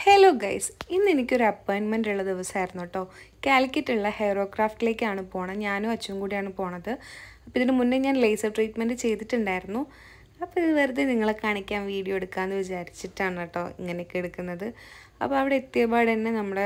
hello guys ഇന്ന് എനിക്കൊരു അപ്പോയിൻമെൻ്റ് ഉള്ള ദിവസമായിരുന്നു കേട്ടോ കാലിക്കറ്റുള്ള ഹെയറോക്രാഫ്റ്റിലേക്കാണ് പോണത് ഞാനും അച്ഛനും കൂടിയാണ് പോണത് അപ്പോൾ ഇതിന് മുന്നേ ഞാൻ ലേസർ ട്രീറ്റ്മെൻറ്റ് ചെയ്തിട്ടുണ്ടായിരുന്നു അപ്പോൾ ഇത് വെറുതെ നിങ്ങളെ കാണിക്കാൻ വീഡിയോ എടുക്കാമെന്ന് വിചാരിച്ചിട്ടാണ് കേട്ടോ ഇങ്ങനെയൊക്കെ എടുക്കുന്നത് അപ്പോൾ അവിടെ എത്തിയപാട് തന്നെ നമ്മുടെ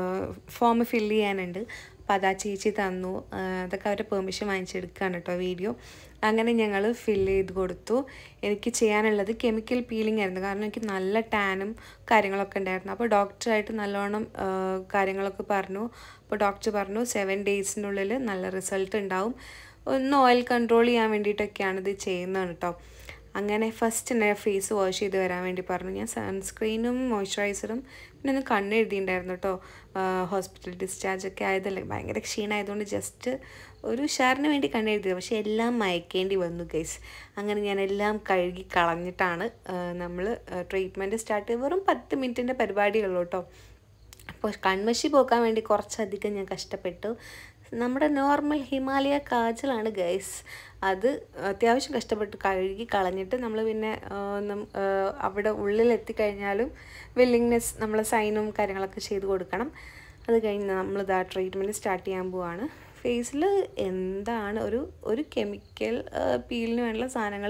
ഫോം ഫില്ല് ചെയ്യാനുണ്ട് അപ്പോൾ അതാ ചേച്ചി തന്നു ആ, അതൊക്കെ അവരുടെ പെർമിഷൻ വാങ്ങിച്ചെടുക്കുകയാണ് കേട്ടോ വീഡിയോ അങ്ങനെ ഞങ്ങൾ ഫില്ല് ചെയ്ത് കൊടുത്തു എനിക്ക് ചെയ്യാനുള്ളത് കെമിക്കൽ പീലിംഗ് ആയിരുന്നു കാരണം എനിക്ക് നല്ല ടാനും കാര്യങ്ങളൊക്കെ ഉണ്ടായിരുന്നു അപ്പോൾ ഡോക്ടറായിട്ട് നല്ലോണം ആ, കാര്യങ്ങളൊക്കെ പറഞ്ഞു അപ്പോൾ ഡോക്ടർ പറഞ്ഞു സെവൻ ഡേയ്സിനുള്ളിൽ നല്ല റിസൾട്ട് ഉണ്ടാവും ഒന്ന് ഓയിൽ കൺട്രോൾ ചെയ്യാൻ വേണ്ടിയിട്ടൊക്കെയാണ് ഇത് ചെയ്യുന്നത് കേട്ടോ അങ്ങനെ ഫസ്റ്റ് എൻ്റെ ഫേസ് വാഷ് ചെയ്ത് വരാൻ വേണ്ടി പറഞ്ഞു ഞാൻ സൺസ്ക്രീനും മോയ്സ്ചറൈസറും പിന്നെ ഒന്ന് കണ്ണ് എഴുതിയിട്ടുണ്ടായിരുന്നു കേട്ടോ ഹോസ്പിറ്റൽ ഡിസ്ചാർജ് ഒക്കെ ആയതല്ലേ ഭയങ്കര ക്ഷീണമായതുകൊണ്ട് ജസ്റ്റ് ഒരു ഉഷാറിന് വേണ്ടി കണ്ണ് എഴുതിയത് പക്ഷേ എല്ലാം മയക്കേണ്ടി വന്നു ഗൈസ് അങ്ങനെ ഞാൻ എല്ലാം കഴുകി കളഞ്ഞിട്ടാണ് നമ്മൾ ട്രീറ്റ്മെൻറ്റ് സ്റ്റാർട്ട് ചെയ്ത് വെറും പത്ത് മിനിറ്റിൻ്റെ പരിപാടിയുള്ളൂ കേട്ടോ അപ്പോൾ കൺമഷി പോക്കാൻ വേണ്ടി കുറച്ചധികം ഞാൻ കഷ്ടപ്പെട്ടു നമ്മുടെ നോർമൽ ഹിമാലയ കാജലാണ് ഗൈസ് അത് അത്യാവശ്യം കഷ്ടപ്പെട്ട് കഴുകി കളഞ്ഞിട്ട് നമ്മൾ പിന്നെ ആ, നം- ആ, അവിടെ ഉള്ളിലെത്തിക്കഴിഞ്ഞാലും വില്ലിങ്നെസ് നമ്മൾ സൈനും കാര്യങ്ങളൊക്കെ ചെയ്ത് കൊടുക്കണം അത് കഴിഞ്ഞ് നമ്മളിതാ ട്രീറ്റ്മെൻറ്റ് സ്റ്റാർട്ട് ചെയ്യാൻ പോവാണ് ഫേസിൽ എന്താണ് ഒരു ഒരു കെമിക്കൽ പീലിന് വേണ്ടിയുള്ള സാധനങ്ങൾ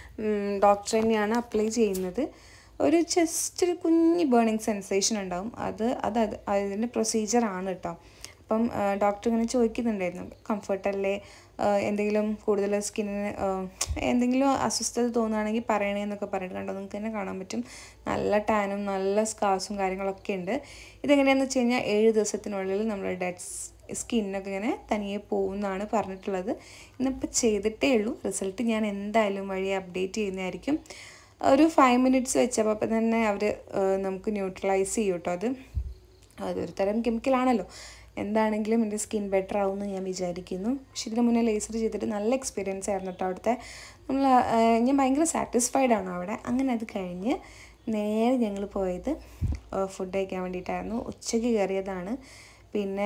ഡോക്ടർ തന്നെയാണ് അപ്ലൈ ചെയ്യുന്നത് ഒരു ജസ്റ്റ് ഒരു കുഞ്ഞ് ബേണിങ് സെൻസേഷൻ ഉണ്ടാവും അത് അത് അത് അതിൻ്റെ പ്രൊസീജിയറാണ് കേട്ടോ അപ്പം ഡോക്ടർ ഇങ്ങനെ ചോദിക്കുന്നുണ്ടായിരുന്നു കംഫർട്ടല്ലേ എന്തെങ്കിലും കൂടുതൽ സ്കിന്നിന് എന്തെങ്കിലും അസ്വസ്ഥത തോന്നുകയാണെങ്കിൽ പറയണേ എന്നൊക്കെ പറഞ്ഞിട്ട് കണ്ടോ നിങ്ങൾക്ക് തന്നെ കാണാൻ പറ്റും നല്ല ടാനും നല്ല സ്കാർസും കാര്യങ്ങളൊക്കെ ഉണ്ട് ഇതെങ്ങനെയാണെന്ന് വെച്ച് കഴിഞ്ഞാൽ ഏഴ് ദിവസത്തിനുള്ളിൽ നമ്മുടെ ഡെഡ് സ്കിന്നൊക്കെ ഇങ്ങനെ തനിയെ പോകുമെന്നാണ് പറഞ്ഞിട്ടുള്ളത് ഇന്നിപ്പോൾ ചെയ്തിട്ടേ ഉള്ളൂ റിസൾട്ട് ഞാൻ എന്തായാലും വഴി അപ്ഡേറ്റ് ചെയ്യുന്നതായിരിക്കും ഒരു ഫൈവ് മിനിറ്റ്സ് വെച്ചപ്പോൾ അപ്പം തന്നെ അവർ നമുക്ക് ന്യൂട്രലൈസ് ചെയ്യും കേട്ടോ അത് അതൊരു തരം കെമിക്കലാണല്ലോ എന്താണെങ്കിലും എൻ്റെ സ്കിൻ ബെറ്റർ ആവുമെന്ന് ഞാൻ വിചാരിക്കുന്നു പക്ഷെ ഇതിന് മുന്നേ ലേസർ ചെയ്തിട്ട് നല്ല എക്സ്പീരിയൻസ് ആയിരുന്നു കേട്ടോ അവിടുത്തെ നമ്മൾ ഞാൻ ഭയങ്കര സാറ്റിസ്ഫൈഡ് ആണ് അവിടെ അങ്ങനെ അത് കഴിഞ്ഞ് നേരെ ഞങ്ങൾ പോയത് ഫുഡ് കഴിക്കാൻ വേണ്ടിയിട്ടായിരുന്നു ഉച്ചയ്ക്ക് കയറിയതാണ് പിന്നെ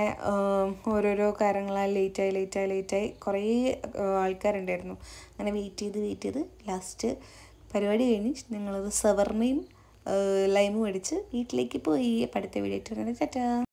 ഓരോരോ കാര്യങ്ങളാൽ ലേറ്റായി ലേറ്റായി ലേറ്റായി കുറേ ആൾക്കാരുണ്ടായിരുന്നു അങ്ങനെ വെയിറ്റ് ചെയ്ത് വെയിറ്റ് ചെയ്ത് ലാസ്റ്റ് പരിപാടി കഴിഞ്ഞ് ഞങ്ങളത് സവർണയും ലൈമും അടിച്ച് വീട്ടിലേക്ക് പോയി പഠിത്ത വീഡിയോ ഇട്ട് ടാറ്റാ